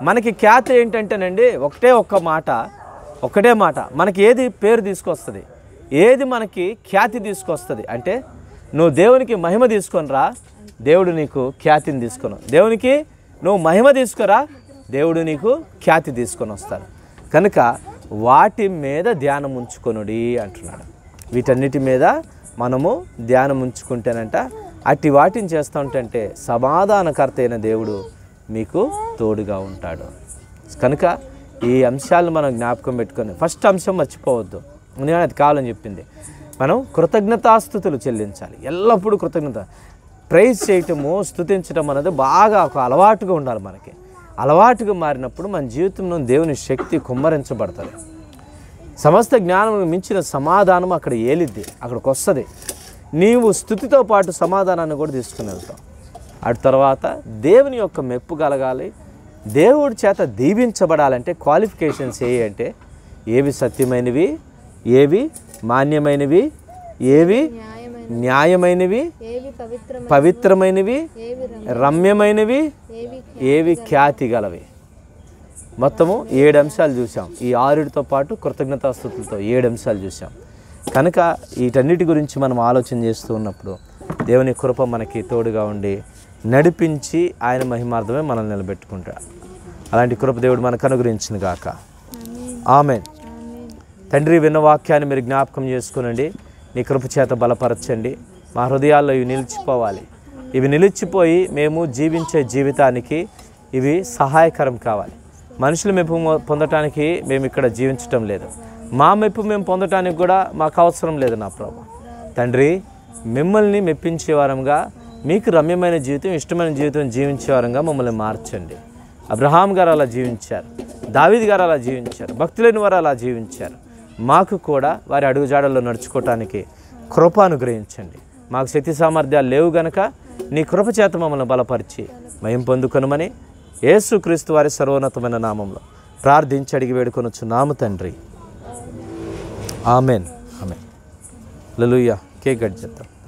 మనకి ఖ్యాతి ఏంటంటేనండి ఒకటే ఒక్క మాట ఒకటే మాట మనకి ఏది పేరు తీసుకొస్తుంది ఏది మనకి ఖ్యాతి తీసుకొస్తుంది అంటే నువ్వు దేవునికి మహిమ తీసుకొని రా దేవుడు నీకు ఖ్యాతిని తీసుకొని దేవునికి నువ్వు మహిమ తీసుకురా దేవుడు నీకు ఖ్యాతి తీసుకొని వస్తాడు కనుక వాటి మీద ధ్యానం ఉంచుకొనుడి అంటున్నాడు వీటన్నిటి మీద మనము ధ్యానం ఉంచుకుంటేనంట అట్టి వాటిని చేస్తూ ఉంటే సమాధానకర్త అయిన దేవుడు మీకు తోడుగా ఉంటాడు కనుక ఈ అంశాలను మనం జ్ఞాపకం పెట్టుకొని ఫస్ట్ అంశం మర్చిపోవద్దు నేను అది కావాలని చెప్పింది మనం కృతజ్ఞతాస్థుతులు చెల్లించాలి ఎల్లప్పుడూ కృతజ్ఞత ప్రైజ్ చేయటము స్థుతించడం అనేది బాగా ఒక అలవాటుగా ఉండాలి మనకి అలవాటుగా మారినప్పుడు మన జీవితంలో దేవుని శక్తి కుమ్మరించబడుతుంది సమస్త జ్ఞానం మించిన సమాధానం అక్కడ ఏలిద్ది అక్కడికి వస్తుంది నీవు స్థుతితో పాటు సమాధానాన్ని కూడా తీసుకుని వెళ్తావు అటు తర్వాత దేవుని యొక్క మెప్పు కలగాలి దేవుడి చేత దీవించబడాలంటే క్వాలిఫికేషన్స్ ఏ అంటే ఏవి సత్యమైనవి ఏవి మాన్యమైనవి ఏవి న్యాయమైన న్యాయమైనవి ఏవి పవిత్రమైన పవిత్రమైనవి ఏవి రమ్య రమ్యమైనవి ఏవి ఏవి ఖ్యాతి గలవి మొత్తము ఏడు అంశాలు చూసాం ఈ ఆరుడితో పాటు కృతజ్ఞతాస్థుతులతో ఏడు అంశాలు చూసాం కనుక వీటన్నిటి గురించి మనం ఆలోచన చేస్తూ ఉన్నప్పుడు దేవుని కృప మనకి తోడుగా ఉండి నడిపించి ఆయన మహిమార్థమే మనల్ని నిలబెట్టుకుంటాడు అలాంటి కృప దేవుడు మనకు అనుగ్రహించింది గాక ఆమెన్ తండ్రి విన్న వాక్యాన్ని మీరు జ్ఞాపకం చేసుకునండి నీ కృప చేత బలపరచండి మా హృదయాల్లో ఇవి నిలిచిపోవాలి ఇవి నిలిచిపోయి మేము జీవించే జీవితానికి ఇవి సహాయకరం కావాలి మనుషుల మెప్పు మొ- పొందటానికి మేము ఇక్కడ జీవించటం లేదు మా మెప్పు మేము పొందటానికి కూడా మాకు అవసరం లేదు నా ప్రభు తండ్రి మిమ్మల్ని మెప్పించే వారంగా మీకు రమ్యమైన జీవితం ఇష్టమైన జీవితం జీవించే వారంగా మమ్మల్ని మార్చండి అబ్రహాం గారు అలా జీవించారు దావీద్ గారు అలా జీవించారు భక్తులైన వారు అలా జీవించారు మాకు కూడా వారి అడుగుజాడల్లో నడుచుకోవటానికి కృప అనుగ్రహించండి మాకు శక్తి సామర్థ్యాలు లేవు గనక నీ కృప చేత మమ్మల్ని బలపరిచి మయం పొందుకొనమని యేసుక్రీస్తు వారి సర్వోన్నతమైన నామంలో ప్రార్థించి అడిగి వేడుకొనొచ్చు నామ తండ్రి ఆమెన్ ఆమెన్ లలుయ్య కేక్ కట్ చేద్దాం